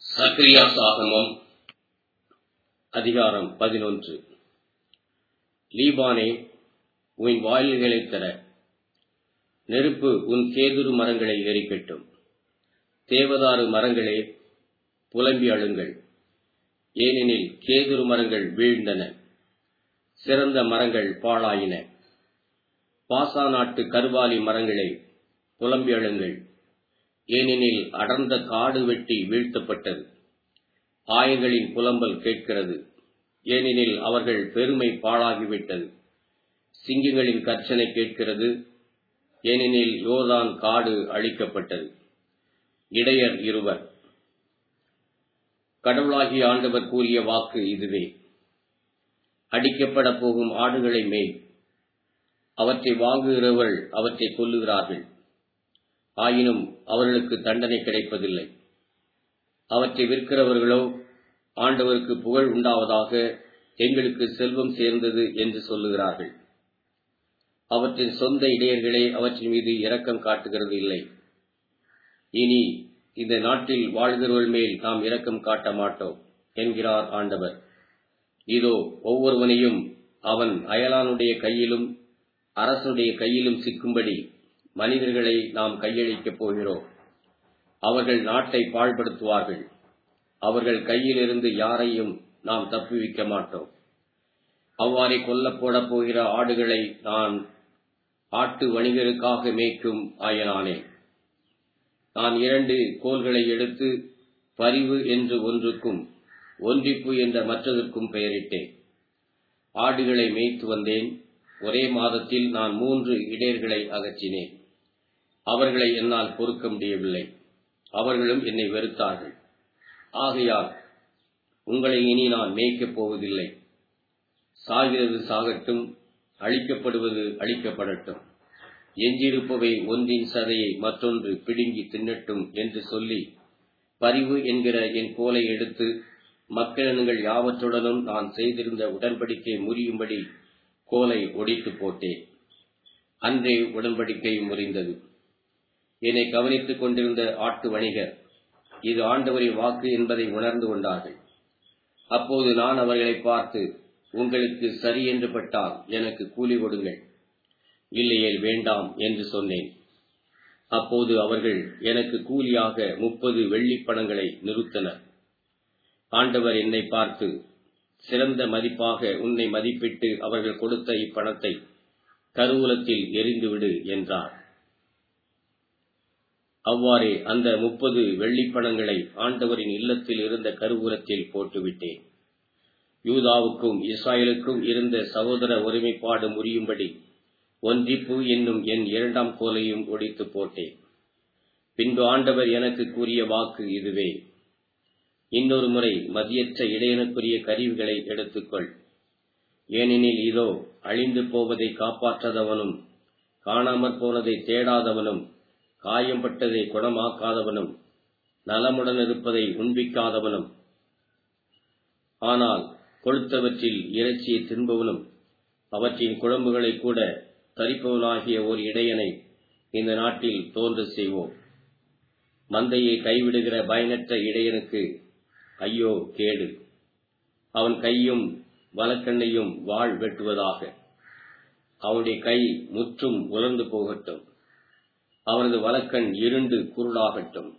சக்ரியா சாகமம் அதிகாரம் பதினொன்று லீபானே உன் வாயில்களைத் தர நெருப்பு உன் கேதுரு மரங்களை எரிக்கட்டும் தேவதாரு மரங்களே புலம்பி அழுங்கள் ஏனெனில் கேதுரு மரங்கள் வீழ்ந்தன சிறந்த மரங்கள் பாழாயின பாசா நாட்டு கருவாலி மரங்களே புலம்பி அழுங்கள் ஏனெனில் அடர்ந்த காடு வெட்டி வீழ்த்தப்பட்டது ஆயர்களின் புலம்பல் கேட்கிறது ஏனெனில் அவர்கள் பெருமை பாழாகிவிட்டது சிங்கங்களின் கர்ச்சனை கேட்கிறது ஏனெனில் யோர்தான் காடு அழிக்கப்பட்டது இடையர் இருவர் கடவுளாகிய ஆண்டவர் கூறிய வாக்கு இதுவே அடிக்கப்பட போகும் ஆடுகளை மேய் அவற்றை வாங்குகிறவர்கள் அவற்றை கொல்லுகிறார்கள் ஆயினும் அவர்களுக்கு தண்டனை கிடைப்பதில்லை அவற்றை விற்கிறவர்களோ ஆண்டவருக்கு புகழ் உண்டாவதாக எங்களுக்கு செல்வம் சேர்ந்தது என்று சொல்லுகிறார்கள் அவற்றின் சொந்த இடையர்களே அவற்றின் மீது இரக்கம் காட்டுகிறது இல்லை இனி இந்த நாட்டில் வாழ்கிறவர்கள் மேல் நாம் இரக்கம் காட்ட மாட்டோம் என்கிறார் ஆண்டவர் இதோ ஒவ்வொருவனையும் அவன் அயலானுடைய கையிலும் அரசனுடைய கையிலும் சிக்கும்படி மனிதர்களை நாம் கையளிக்கப் போகிறோம் அவர்கள் நாட்டை பாழ்படுத்துவார்கள் அவர்கள் கையிலிருந்து யாரையும் நாம் தப்புவிக்க மாட்டோம் அவ்வாறே கொல்லப்போடப் போகிற ஆடுகளை நான் ஆட்டு வணிகருக்காக மேய்க்கும் ஆயனானேன் நான் இரண்டு கோல்களை எடுத்து பரிவு என்று ஒன்றுக்கும் ஒன்றிப்பு என்ற மற்றதற்கும் பெயரிட்டேன் ஆடுகளை மேய்த்து வந்தேன் ஒரே மாதத்தில் நான் மூன்று இடையர்களை அகற்றினேன் அவர்களை என்னால் பொறுக்க முடியவில்லை அவர்களும் என்னை வெறுத்தார்கள் ஆகையால் உங்களை இனி நான் மேய்க்கப் போவதில்லை சாகிறது சாகட்டும் அழிக்கப்படுவது அழிக்கப்படட்டும் எஞ்சியிருப்பவை ஒன்றின் சதையை மற்றொன்று பிடுங்கி தின்னட்டும் என்று சொல்லி பரிவு என்கிற என் கோலை எடுத்து மக்களினங்கள் யாவற்றுடனும் நான் செய்திருந்த உடன்படிக்கை முறியும்படி கோலை ஒடித்து போட்டேன் அன்றே உடன்படிக்கை முறிந்தது என்னை கவனித்துக் கொண்டிருந்த ஆட்டு வணிகர் இது ஆண்டவரின் வாக்கு என்பதை உணர்ந்து கொண்டார்கள் அப்போது நான் அவர்களை பார்த்து உங்களுக்கு சரி என்று பட்டால் எனக்கு கூலி கொடுங்கள் இல்லையேல் வேண்டாம் என்று சொன்னேன் அப்போது அவர்கள் எனக்கு கூலியாக முப்பது வெள்ளிப்பணங்களை நிறுத்தனர் ஆண்டவர் என்னை பார்த்து சிறந்த மதிப்பாக உன்னை மதிப்பிட்டு அவர்கள் கொடுத்த இப்பணத்தை கருவூலத்தில் எரிந்துவிடு என்றார் அவ்வாறே அந்த முப்பது வெள்ளிப்பணங்களை ஆண்டவரின் இல்லத்தில் இருந்த கருவூலத்தில் போட்டுவிட்டேன் யூதாவுக்கும் இஸ்ராயலுக்கும் இருந்த சகோதர ஒருமைப்பாடு முறியும்படி ஒன்றிப்பு என்னும் என் இரண்டாம் கோலையும் ஒடித்து போட்டேன் பின்பு ஆண்டவர் எனக்கு கூறிய வாக்கு இதுவே இன்னொரு முறை மதியற்ற இடையனுக்குரிய கருவிகளை எடுத்துக்கொள் ஏனெனில் இதோ அழிந்து போவதை காப்பாற்றாதவனும் காணாமற் போனதை தேடாதவனும் காயம்பட்டதை குணமாக்காதவனும் நலமுடன் இருப்பதை உண்பிக்காதவனும் ஆனால் கொளுத்தவற்றில் இறைச்சியை தின்பவனும் அவற்றின் குழம்புகளை கூட தரிப்பவனாகிய ஒரு இடையனை இந்த நாட்டில் தோன்ற செய்வோம் மந்தையை கைவிடுகிற பயனற்ற இடையனுக்கு ஐயோ கேடு அவன் கையும் வலக்கண்ணையும் வாழ் வெட்டுவதாக அவனுடைய கை முற்றும் உலர்ந்து போகட்டும் அவனது வலக்கண் இருண்டு குருடாகட்டும்